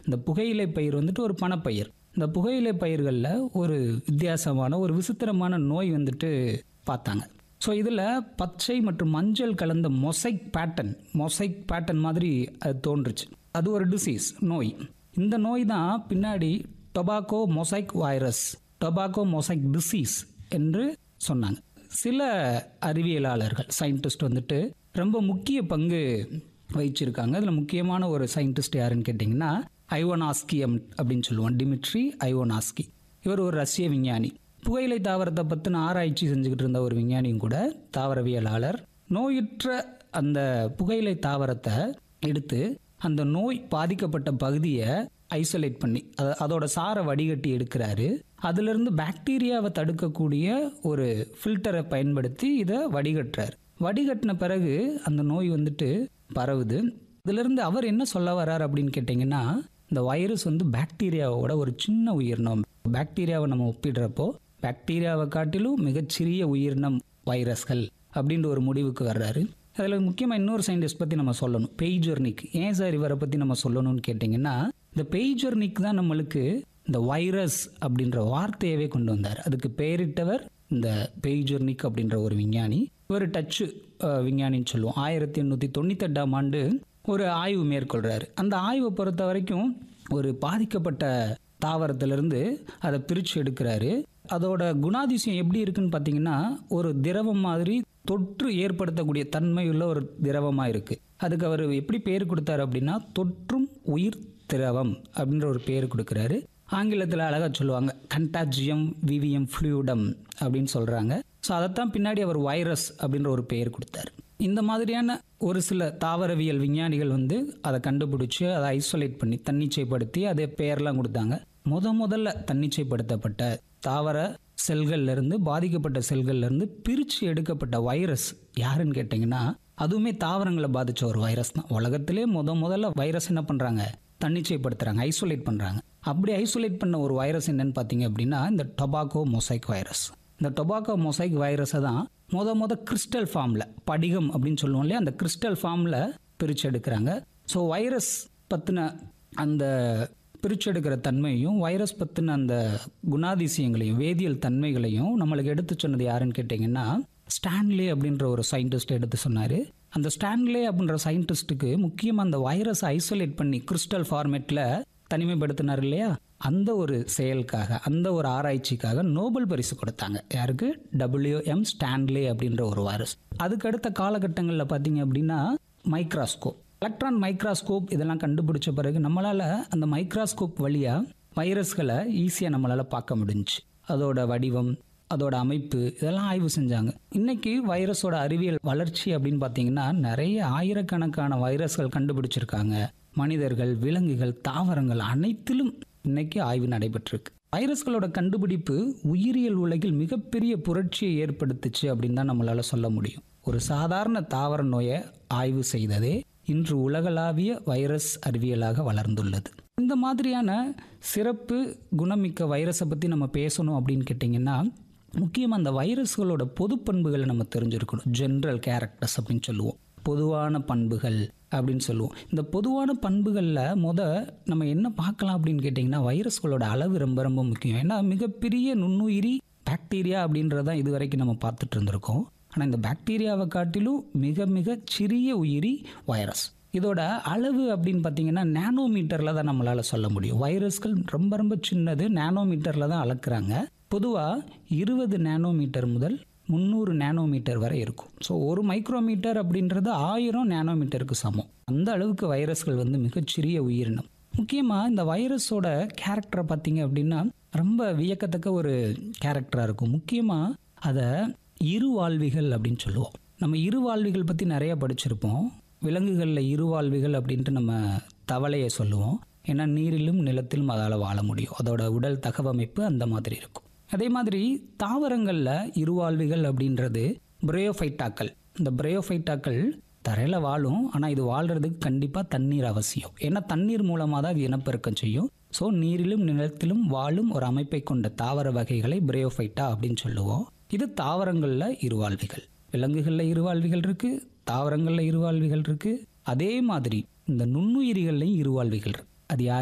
இந்த புகையிலை பயிர் வந்துட்டு ஒரு பணப்பயிர் இந்த புகையிலை பயிர்களில் ஒரு வித்தியாசமான ஒரு விசித்திரமான நோய் வந்துட்டு பார்த்தாங்க ஸோ இதில் பச்சை மற்றும் மஞ்சள் கலந்த மொசைக் பேட்டர்ன் மொசைக் பேட்டர்ன் மாதிரி அது தோன்றுச்சு அது ஒரு டிசீஸ் நோய் இந்த நோய் தான் பின்னாடி tobacco mosaic virus tobacco mosaic disease என்று சொன்னாங்க சில அறிவியலாளர்கள் சயின்டிஸ்ட் வந்துட்டு ரொம்ப முக்கிய பங்கு வகிச்சிருக்காங்க அதில் முக்கியமான ஒரு சயின்டிஸ்ட் யாருன்னு கேட்டிங்கன்னா ஐவோனாஸ்கியம் அப்படின்னு சொல்லுவோம் டிமிட்ரி ஐவோனாஸ்கி இவர் ஒரு ரஷ்ய விஞ்ஞானி புகையிலை தாவரத்தை பற்றின ஆராய்ச்சி செஞ்சுக்கிட்டு இருந்த ஒரு விஞ்ஞானியும் கூட தாவரவியலாளர் நோயுற்ற அந்த புகையிலை தாவரத்தை எடுத்து அந்த நோய் பாதிக்கப்பட்ட பகுதியை ஐசோலேட் பண்ணி அத- அதோட சாரை வடிகட்டி எடுக்கிறாரு அதிலிருந்து பாக்டீரியாவை தடுக்கக்கூடிய ஒரு ஃபில்டரை பயன்படுத்தி இதை வடிகட்டுறாரு வடிகட்டின பிறகு அந்த நோய் வந்துட்டு பரவுது இதிலிருந்து அவர் என்ன சொல்ல வர்றார் அப்படின்னு கேட்டிங்கன்னா இந்த வைரஸ் வந்து பாக்டீரியாவோட ஒரு சின்ன உயிரினம் பாக்டீரியாவை நம்ம ஒப்பிடுறப்போ பாக்டீரியாவை காட்டிலும் மிகச்சிறிய உயிரினம் வைரஸ்கள் அப்படின்ற ஒரு முடிவுக்கு வர்றாரு அதில் முக்கியமாக இன்னொரு சயின்டிஸ்ட் பற்றி நம்ம சொல்லணும் பெய்ஜர்னிக் ஏன் சார் இவரை பற்றி நம்ம சொல்லணும்னு கேட்டிங்கன்னா இந்த பெய்ஜர்னிக் தான் நம்மளுக்கு இந்த வைரஸ் அப்படின்ற வார்த்தையவே கொண்டு வந்தார் அதுக்கு பெயரிட்டவர் இந்த பெய்ஜர்னிக் அப்படின்ற ஒரு விஞ்ஞானி ஒரு டச்சு அஹ், விஞ்ஞானின்னு சொல்லுவோம் ஆயிரத்தி எண்ணூற்றி தொண்ணூத்தெட்டாம் ஆண்டு ஒரு ஆய்வு மேற்கொள்கிறாரு அந்த ஆய்வை பொறுத்த வரைக்கும் ஒரு பாதிக்கப்பட்ட தாவரத்திலிருந்து அதை பிரித்து எடுக்கிறாரு அதோட குணாதிசயம் எப்படி இருக்குன்னு பார்த்தீங்கன்னா ஒரு திரவம் மாதிரி தொற்று ஏற்படுத்தக்கூடிய தன்மையுள்ள ஒரு திரவமாக இருக்குது அதுக்கு அவர் எப்படி பேர் கொடுத்தாரு அப்படின்னா தொற்றும் உயிர் திரவம் அப்படின்ற ஒரு பேர் கொடுக்குறாரு ஆங்கிலத்தில் அழகாக சொல்லுவாங்க கண்டாஜியம் விவிஎம் ஃப்ளூடம் அப்படின்னு சொல்கிறாங்க ஸோ அதைத்தான் பின்னாடி அவர் வைரஸ் அப்படின்ற ஒரு பெயர் கொடுத்தாரு இந்த மாதிரியான ஒரு சில தாவரவியல் விஞ்ஞானிகள் வந்து அதை கண்டுபிடிச்சு அதை ஐசோலேட் பண்ணி தன்னிச்சைப்படுத்தி அதை பெயர்லாம் கொடுத்தாங்க முத முதல்ல தன்னிச்சைப்படுத்தப்பட்ட தாவர செல்கள்ல இருந்து பாதிக்கப்பட்ட செல்கள்ல இருந்து பிரித்து எடுக்கப்பட்ட வைரஸ் யாருன்னு கேட்டிங்கன்னா அதுவுமே தாவரங்களை பாதிச்ச ஒரு வைரஸ் தான் உலகத்திலே முத முதல்ல வைரஸ் என்ன பண்ணுறாங்க தன்னிச்சைப்படுத்துறாங்க ஐசோலேட் பண்ணுறாங்க அப்படி ஐசோலேட் பண்ண ஒரு வைரஸ் என்னன்னு பார்த்தீங்க அப்படின்னா இந்த டொபாக்கோ மொசைக் வைரஸ் இந்த டொபாக்கோ மொசைக் வைரஸை தான் முத முத கிறிஸ்டல் ஃபார்மில் படிகம் அப்படின்னு சொல்லுவோம் இல்லையா அந்த கிறிஸ்டல் ஃபார்மில் பிரித்து எடுக்கிறாங்க ஸோ வைரஸ் பற்றின அந்த பிரிச்செடுக்கிற தன்மையும் வைரஸ் பற்றின அந்த குணாதிசயங்களையும் வேதியியல் தன்மைகளையும் நம்மளுக்கு எடுத்து சொன்னது யாருன்னு கேட்டிங்கன்னா ஸ்டான்லே அப்படின்ற ஒரு சயின்டிஸ்ட் எடுத்து சொன்னார் அந்த ஸ்டான்லே அப்படின்ற சயின்டிஸ்ட்டுக்கு முக்கியமாக அந்த வைரஸை ஐசோலேட் பண்ணி கிறிஸ்டல் ஃபார்மேட்டில் தனிமைப்படுத்தினார் இல்லையா அந்த ஒரு செயலுக்காக அந்த ஒரு ஆராய்ச்சிக்காக நோபல் பரிசு கொடுத்தாங்க யாருக்கு டபிள்யூஎம் ஸ்டான்லே அப்படின்ற ஒரு வைரஸ் அதுக்கு அடுத்த காலகட்டங்களில் பார்த்தீங்க அப்படின்னா மைக்ராஸ்கோப் எலக்ட்ரான் மைக்ராஸ்கோப் இதெல்லாம் கண்டுபிடிச்ச பிறகு நம்மளால் அந்த மைக்ராஸ்கோப் வழியாக வைரஸ்களை ஈஸியாக நம்மளால் பார்க்க முடிஞ்சுச்சு அதோட வடிவம் அதோட அமைப்பு இதெல்லாம் ஆய்வு செஞ்சாங்க இன்னைக்கு வைரஸோட அறிவியல் வளர்ச்சி அப்படின்னு பார்த்தீங்கன்னா நிறைய ஆயிரக்கணக்கான வைரஸ்கள் கண்டுபிடிச்சிருக்காங்க மனிதர்கள் விலங்குகள் தாவரங்கள் அனைத்திலும் இன்னைக்கு ஆய்வு நடைபெற்றிருக்கு வைரஸ்களோட கண்டுபிடிப்பு உயிரியல் உலகில் மிகப்பெரிய புரட்சியை ஏற்படுத்துச்சு அப்படின்னு தான் நம்மளால சொல்ல முடியும் ஒரு சாதாரண தாவர நோயை ஆய்வு செய்ததே இன்று உலகளாவிய வைரஸ் அறிவியலாக வளர்ந்துள்ளது இந்த மாதிரியான சிறப்பு குணமிக்க வைரஸை பற்றி நம்ம பேசணும் அப்படின்னு கேட்டிங்கன்னா முக்கியமாக அந்த வைரஸ்களோட பொது பண்புகளை நம்ம தெரிஞ்சிருக்கணும் ஜென்ரல் கேரக்டர்ஸ் அப்படின்னு சொல்லுவோம் பொதுவான பண்புகள் அப்படின்னு சொல்லுவோம் இந்த பொதுவான பண்புகளில் முத நம்ம என்ன பார்க்கலாம் அப்படின்னு கேட்டிங்கன்னா வைரஸ்களோட அளவு ரொம்ப ரொம்ப முக்கியம் ஏன்னா மிகப்பெரிய நுண்ணுயிரி பாக்டீரியா அப்படின்றதான் இது வரைக்கும் நம்ம பார்த்துட்டு இருந்திருக்கோம் ஆனால் இந்த பாக்டீரியாவை காட்டிலும் மிக மிக சிறிய உயிரி வைரஸ் இதோட அளவு அப்படின்னு பார்த்தீங்கன்னா நேனோமீட்டரில் தான் நம்மளால் சொல்ல முடியும் வைரஸ்கள் ரொம்ப ரொம்ப சின்னது நேனோமீட்டரில் தான் அளக்குறாங்க பொதுவாக இருபது நேனோமீட்டர் முதல் முந்நூறு நேனோமீட்டர் வரை இருக்கும் ஸோ ஒரு மைக்ரோமீட்டர் அப்படின்றது ஆயிரம் நேனோமீட்டருக்கு சமம் அந்த அளவுக்கு வைரஸ்கள் வந்து மிகச்சிறிய உயிரினம் முக்கியமாக இந்த வைரஸோட கேரக்டரை பார்த்தீங்க அப்படின்னா ரொம்ப வியக்கத்தக்க ஒரு கேரக்டராக இருக்கும் முக்கியமாக அதை இருவாழ்விகள் அப்படின்னு சொல்லுவோம் நம்ம இருவாழ்விகள் பற்றி நிறைய படிச்சிருப்போம் விலங்குகளில் இருவாழ்விகள் அப்படின்ட்டு நம்ம தவளையை சொல்லுவோம் ஏன்னா நீரிலும் நிலத்திலும் அதால் வாழ முடியும் அதோட உடல் தகவமைப்பு அந்த மாதிரி இருக்கும் அதே மாதிரி தாவரங்களில் இருவாழ்விகள் அப்படின்றது பிரயோஃபைட்டாக்கள் இந்த பிரயோஃபைட்டாக்கள் தரையில் வாழும் ஆனால் இது வாழ்கிறதுக்கு கண்டிப்பாக தண்ணீர் அவசியம் ஏன்னா தண்ணீர் மூலமாக தான் இது இனப்பெருக்கம் செய்யும் ஸோ நீரிலும் நிலத்திலும் வாழும் ஒரு அமைப்பை கொண்ட தாவர வகைகளை பிரயோஃபைட்டா அப்படின்னு சொல்லுவோம் இது தாவரங்களில் இருவாழ்விகள் விலங்குகளில் இருவாழ்விகள் இருக்குது தாவரங்களில் இருவாழ்விகள் இருக்குது அதே மாதிரி இந்த நுண்ணுயிரிகள்லையும் இருவாழ்விகள் இருக்கு அது யார்